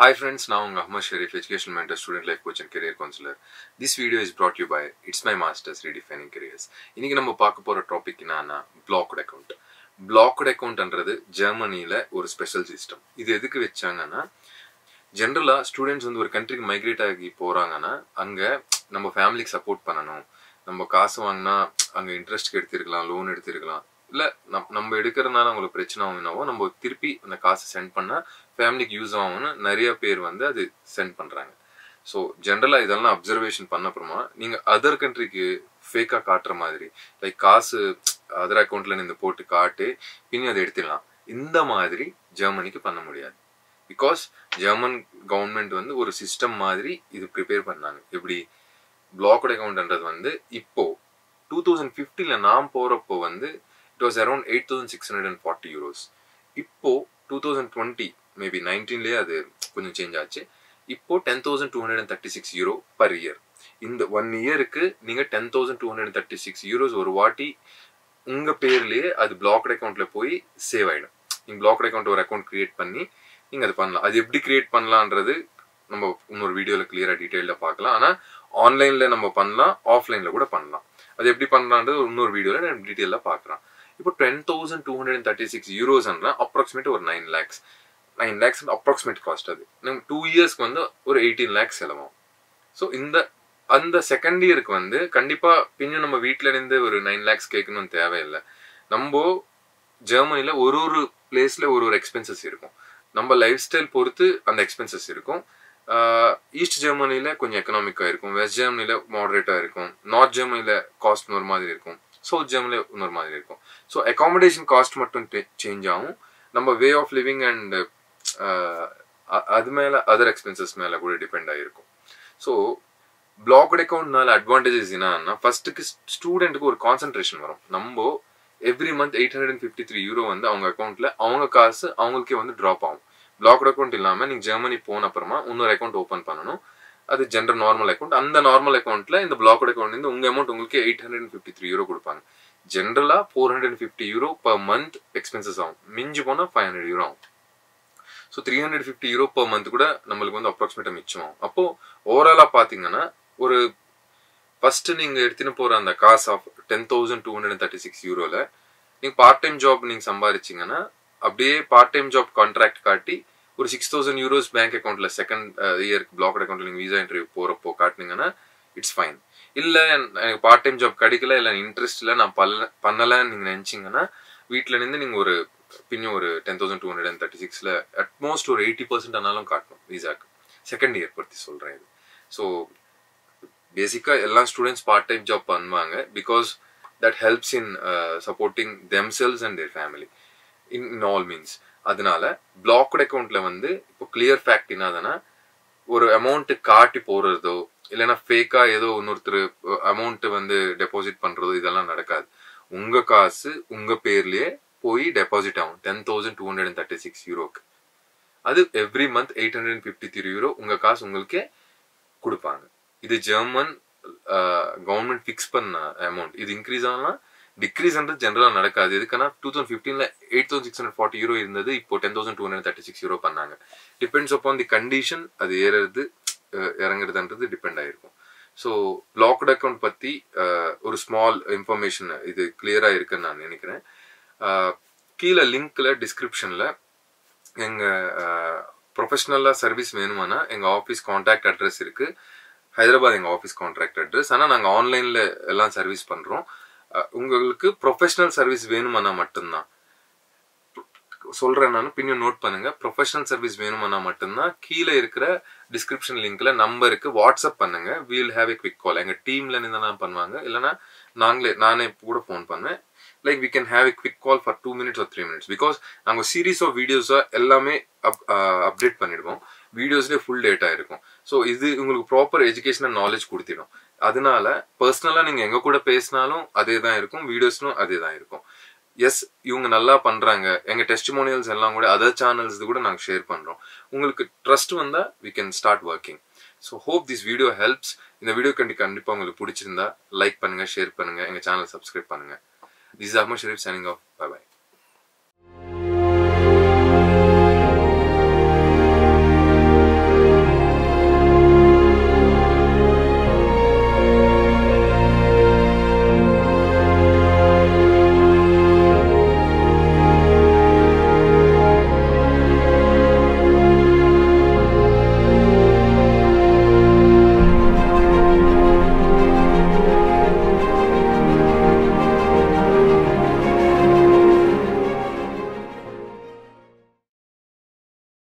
Hi friends, now I'm Ahmad Sharif, educational mentor, student life coach and career counselor. This video is brought to you by It's My Masters Redefining Careers. இன்னைக்கு நம்ம பார்க்க போற topic என்னன்னா blocked account blocked அக்கௌண்ட்ன்றது ஜெர்மனியில ஒரு special system இது எதுக்கு வச்சாங்கன்னா ஜென்ரலா ஸ்டூடெண்ட்ஸ் வந்து ஒரு கண்ட்ரிக்கு மைக்ரேட் ஆகி போறாங்கன்னா அங்க நம்ம ஃபேமிலிக்கு சப்போர்ட் பண்ணணும் நம்ம காசு வாங்கினா அங்க இன்ட்ரெஸ்ட்க்கு எடுத்திருக்கலாம் லோன் எடுத்திருக்கலாம் இல்ல நம் நம்ம எடுக்கிறதுனால அவங்களுக்கு பிரச்சனை ஆகுனாவோ நம்ம திருப்பி அந்த காசு சென்ட் பண்ணா ஃபேமிலிக்கு யூஸ் ஆகும்னு நிறைய பேர் வந்து அது சென்ட் பண்றாங்க ஸோ ஜென்ரலாக இதெல்லாம் அப்சர்வேஷன் பண்ண அப்புறமா நீங்க அதர் கண்ட்ரிக்கு ஃபேக்கா காட்டுற மாதிரி லைக் காசு அதர் அக்கௌண்ட்ல நீங்க போட்டு காட்டு பின்னி அதை எடுத்துடலாம் இந்த மாதிரி ஜெர்மனிக்கு பண்ண முடியாது பிகாஸ் ஜெர்மன் கவர்மெண்ட் வந்து ஒரு சிஸ்டம் மாதிரி இது ப்ரிப்பேர் பண்ணாங்க எப்படி பிளாக்ட் அக்கௌண்ட்ன்றது வந்து இப்போ டூ தௌசண்ட் ஃபிஃப்டியில் நான் போகிறப்போ வந்து it was around eight thousand six hundred and forty euros இப்போ டூ தௌசண்ட் டுவெண்ட்டி மேபி நைன்டீன்லேயே அது கொஞ்சம் சேஞ்ச் ஆச்சு இப்போ ten thousand two hundred and thirty six euro per year இந்த ஒன் இயருக்கு நீங்கள் ten thousand two hundred thirty six euros ஒரு வாட்டி உங்கள் பேர்லேயே அது பிளாக்ட் அக்கௌண்ட்டில் போய் சேவ் ஆகிடும் நீங்கள் பிளாக்ட் அக்கௌண்ட் ஒரு அக்கௌண்ட் கிரியேட் பண்ணி நீங்கள் அது பண்ணலாம் அது எப்படி கிரியேட் பண்ணலான்றது நம்ம இன்னொரு வீடியோவில் கிளியராக டீட்டெயிலில் பார்க்கலாம் ஆனால் ஆன்லைனில் நம்ம பண்ணலாம் ஆஃப்லைனில் கூட பண்ணலாம் அது எப்படி பண்ணலான்றது இன்னொரு வீடியோவில் நான் டீட்டெயிலாக பார்க்குறேன் இப்போ ten thousand two hundred thirty six யூரோஸ்ன்ற அப்ராக்சிமேட் ஒரு nine lakhs nine lakhs approximate cost அது நம்ம டூ இயர்ஸ்க்கு வந்து ஒரு எயிட்டீன் லேக்ஸ் செலவாகும் ஸோ இந்த அந்த செகண்ட் இயருக்கு வந்து கண்டிப்பாக பின்னும் நம்ம வீட்டில இருந்து ஒரு நைன் லேக்ஸ் கேட்கணும்னு தேவையில்லை நம்ம ஜெர்மனியில் ஒரு ஒரு பிளேஸில் ஒரு ஒரு எக்ஸ்பென்சஸ் இருக்கும் நம்ம லைஃப் ஸ்டைல் பொறுத்து அந்த எக்ஸ்பென்சஸ் இருக்கும் ஈஸ்ட் ஜெர்மனியில் கொஞ்சம் எக்கனாமிக்காக இருக்கும் வெஸ்ட் ஜெர்மனியில் மாடரேட்டாக இருக்கும் நார்த் ஜெர்மனியில் காஸ்ட் இன்னொரு மாதிரி இருக்கும் சவுத் ஜெர்மனியில் இன்னொரு மாதிரி இருக்கும் ஸோ அகாமடேஷன் காஸ்ட் மட்டும் சேஞ்ச் ஆகும் நம்ம வே ஆஃப் லிவிங் அண்ட் அது மேலே அதர் எக்ஸ்பென்சஸ் மேலே கூட டிபெண்ட் ஆகிருக்கும் ஸோ பிளாக்ட் அக்கௌண்ட்னால அட்வான்டேஜஸ் என்னன்னா ஃபர்ஸ்ட்டுக்கு ஸ்டூடெண்ட்டுக்கு ஒரு கான்சன்ட்ரேஷன் வரும் நம்ம every month eight hundred and fifty three euro வந்து அவங்க அக்கௌண்ட்ல அவங்க காசு அவங்களுக்கே வந்து ட்ராப் ஆகும் பிளாக்ட் அக்கௌண்ட் இல்லாமல் நீங்கள் ஜெர்மனி போன அப்புறமா இன்னொரு அக்கௌண்ட் ஓப்பன் பண்ணணும் அது ஜென்ரல் நார்மல் அக்கௌண்ட் அந்த நார்மல் அக்கௌண்ட்ல இந்த பிளாக்ட் அக்கௌண்ட் இருந்து உங்க அமௌண்ட் உங்களுக்கு eight hundred and fifty three euro கொடுப்பாங்க ஜென்ரலா four hundred fifty euro per month expenses ஆகும் மிஞ்சி போனா ஃபைவ் ஹண்ட்ரட் யூரோ ஆகும் so three hundred fifty euro per month கூட நம்மளுக்கு வந்து அப்ராக்சிமேட்டாக மிச்சம் ஆகும் அப்போ ஓவராலா பாத்தீங்கன்னா ஒரு ஃபர்ஸ்ட் நீங்க எடுத்துன்னு போற அந்த காசு of ten thousand two hundred thirty six யூரோல நீங்க பார்ட் டைம் ஜாப் நீங்க சம்பாதிச்சீங்கன்னா அப்படியே பார்ட் டைம் ஜாப் கான்ட்ராக்ட் காட்டி ஒரு சிக்ஸ் தௌசண்ட் யூரோஸ் பேங்க் அக்கௌண்ட்ல செகண்ட் இயருக்கு பிளாக்ட் அக்கௌண்ட்ல நீங்க விசா இன்டர்வியூ போறப்போ காட்டினீங்கன்னா இட்ஸ் ஃபைன் இல்ல எனக்கு பார்ட் டைம் ஜாப் கிடைக்கல இல்ல இன்ட்ரெஸ்ட் இல்ல நான் பல்ல பண்ணலன்னு நீங்க நினைச்சீங்கன்னா வீட்டுல இருந்து நீங்க ஒரு பின்னும் ஒரு ten thousand two hundred and thirty சிக்ஸ்ல அட்மோஸ்ட் ஒரு எயிட்டி பர்சன்ட் ஆனாலும் காட்டணும் விசாக்கு செகண்ட் இயர் பற்றி சொல்றேன் இது ஸோ பேசிக்கா எல்லா ஸ்டூடெண்ட்ஸ் பார்ட் டைம் ஜாப் பண்ணுவாங்க because that helps in supporting themselves and their family in in all means அதனால பிளாக்ட் அக்கௌண்ட்ல வந்து இப்போ கிளியர் ஃபேக்ட் என்னதுன்னா ஒரு அமௌண்ட் காட்டி போடுறதோ இல்லைன்னா ஃபேக்கா ஏதோ இன்னொருத்தர் அமௌண்ட் வந்து டெபாசிட் பண்றதோ இதெல்லாம் நடக்காது உங்க காசு உங்க பேர்லயே போய் டெபாசிட் ஆகும் ten thousand two hundred thirty six யூரோக்கு அது every month eight hundred fifty three euro உங்க காசு உங்களுக்கே கொடுப்பாங்க இது ஜெர்மன் கவர்மெண்ட் ஃபிக்ஸ் பண்ண அமௌண்ட் இது இன்க்ரீஸ் ஆனால் டிக்ரீஸ்ன்றது ஜென்ரலாக நடக்காது எதுக்குன்னா டூ தௌசண்ட் ஃபிஃப்டீனில் eight thousand six hundred forty euro இருந்தது இப்போ ten thousand two hundred thirty six euro பண்ணாங்க டிபெண்ட்ஸ் அப்பான் தி கண்டிஷன் அது ஏறுறது இறங்குறதுன்றது டிபெண்ட் ஆயிருக்கும் ஸோ பிளாக்ட் அக்கௌண்ட் பற்றி ஒரு ஸ்மால் இன்ஃபர்மேஷன் இது கிளியராக இருக்குன்னு நான் நினைக்கிறேன் கீழே லிங்க்ல டிஸ்கிரிப்ஷனில் எங்கள் ப்ரொஃபஷ்னலாக சர்வீஸ் வேணுமானா எங்கள் ஆஃபீஸ் கான்டாக்ட் அட்ரஸ் இருக்குது ஹைதராபாத் எங்கள் ஆஃபீஸ் கான்ட்ராக்ட் அட்ரஸ் ஆனால் நாங்கள் ஆன்லைனில் எல்லாம் சர்வீஸ் பண்ணுறோம் உங்களுக்கு ப்ரொஃபஷனல் சர்வீஸ் வேணுமானா மட்டும்தான் சொல்றேன் நான் பின்னும் நோட் பண்ணுங்க ப்ரொஃபஷனல் சர்வீஸ் வேணுமானா மட்டும்தான் கீழே இருக்கிற டிஸ்கிரிப்ஷன் லிங்க்ல நம்பருக்கு வாட்ஸ்அப் பண்ணுங்க we'll have a quick call எங்க டீம்ல இருந்து தான் பண்ணுவாங்க இல்லைன்னா நாங்களே நானே கூட ஃபோன் பண்ணுவேன் like we can have a quick call for two minutes or three minutes because நாங்கள் சீரீஸ் ஆஃப் வீடியோஸை எல்லாமே அப் அப்டேட் பண்ணிடுவோம் வீடியோஸ்லேயே ஃபுல் டேட்டா இருக்கும் ஸோ இது உங்களுக்கு ப்ராப்பர் எஜுகேஷனல் நாலேஜ் கொடுத்திடும் அதனால பர்சனலாக நீங்கள் எங்கள் கூட பேசினாலும் அதே தான் இருக்கும் வீடியோஸ்லும் அதே தான் இருக்கும் எஸ் இவங்க நல்லா பண்றாங்க எங்க டெஸ்டிமோனியல்ஸ் எல்லாம் கூட அதர் சேனல்ஸ் கூட நாங்கள் ஷேர் பண்றோம் உங்களுக்கு ட்ரஸ்ட் வந்தா we can start working so hope this video helps இந்த வீடியோ கண்டி கண்டிப்பாக உங்களுக்கு பிடிச்சிருந்தா லைக் பண்ணுங்க ஷேர் பண்ணுங்க எங்க சேனல் சப்ஸ்கிரைப் பண்ணுங்க this Ahmed Sharif signing of